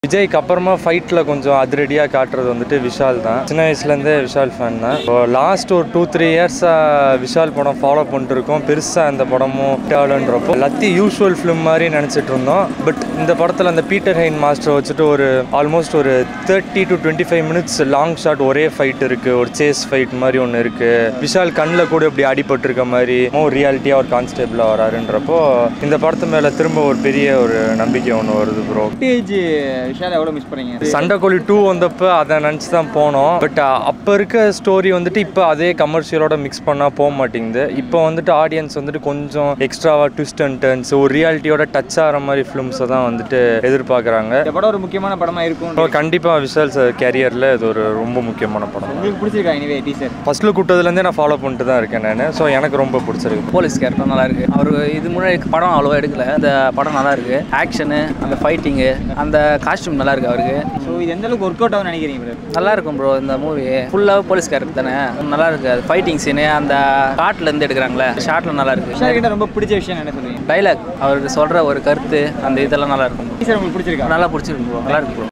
விஜய்க்கு அப்புறமா ஃபைட்டில் கொஞ்சம் அதிரடியாக காட்டுறது வந்துட்டு விஷால் தான் சின்ன வயசுலேருந்தே விஷால் ஃபேன் தான் இப்போ லாஸ்ட் ஒரு டூ த்ரீ இயர்ஸாக விஷால் படம் ஃபாலோ பண்ணிட்டு இருக்கோம் பெருசாக இந்த படமும் ஆளுன்றப்போ லத்தி யூஷுவல் ஃபிலிம் மாதிரி நினச்சிட்டு இருந்தோம் பட் இந்த படத்தில் அந்த பீட்டர் ஹைன் மாஸ்டர் வச்சுட்டு ஒரு ஆல்மோஸ்ட் ஒரு thirty to twenty five minutes long shot ஒரே ஃபைட் இருக்குது ஒரு சேஸ் ஃபைட் மாதிரி ஒன்று இருக்குது விஷால் கண்ணில் கூட இப்படி அடிபட்டிருக்க மாதிரி ஒரு ரியாலிட்டியாக ஒரு கான்ஸ்டேபிளாக வராருன்றப்போ இந்த படத்து மேலே திரும்ப ஒரு பெரிய ஒரு நம்பிக்கை ஒன்று வருது ப்ரோ விண்டேஜ் விஷால் எவ்வளோ மிஸ் பண்ணீங்க சண்டைக்கோழி டூ வந்தப்போ அதை நினச்சி தான் போனோம் பட் அப்போ இருக்க ஸ்டோரி வந்துட்டு இப்போ அதே கமர்ஷியலோட மிக்ஸ் பண்ணால் போக மாட்டேங்குது இப்போ வந்துட்டு ஆடியன்ஸ் வந்துட்டு கொஞ்சம் எக்ஸ்ட்ராவாக ட்விஸ்ட் அண்ட் டர்ன்ஸ் ஒரு ரியாலிட்டியோட டச் ஆகிற மாதிரி ஃபிலிம்ஸை தான் வந்துட்டு எதிர்பார்க்குறாங்க இந்த படம் ஒரு முக்கியமான படமாக இருக்கும் கண்டிப்பாக விஷால் சார் கேரியரில் இது ஒரு ரொம்ப முக்கியமான படம் உங்களுக்கு பிடிச்சிருக்கா இனிவே டீசர் ஃபர்ஸ்ட் லுக் விட்டதுலேருந்தே நான் ஃபாலோ பண்ணிட்டு தான் இருக்கேன் நான் ஸோ எனக்கு ரொம்ப பிடிச்சிருக்கு போலீஸ் கேரக்டர் நல்லா இருக்கு அவர் இது முன்னாடி படம் அவ்வளோவா எடுக்கல இந்த படம் நல்லா இருக்கு ஆக்ஷனு அந்த ஃபைட்டிங்கு அந்த காஸ்டியூம் நல்லா இருக்கு அவருக்கு ஸோ இது எந்த அளவுக்கு ஒர்க் அவுட் ஆகும் நினைக்கிறீங்க bro? நல்லா இருக்கும் ப்ரோ இந்த மூவி ஃபுல்லாக போலீஸ் கேரக்டர் தானே நல்லா இருக்கு அது ஃபைட்டிங் சீனு அந்த காட்டுல இருந்து எடுக்கிறாங்களே ஷார்ட்ல நல்லா இருக்கு விஷால் கிட்ட ரொம்ப பிடிச்ச விஷயம் என்ன சொல்லுவீங்க டைலாக் அவர் சொல்ற ஒரு கருத்து அந்த இதெல்லாம் நல்லா இருக்கும் டீசர் உங்களுக்கு பிடிச்சிருக்கா நல்லா பிடிச்சிருக்கு ப்ரோ நல்லா இருக்கு ப்ரோ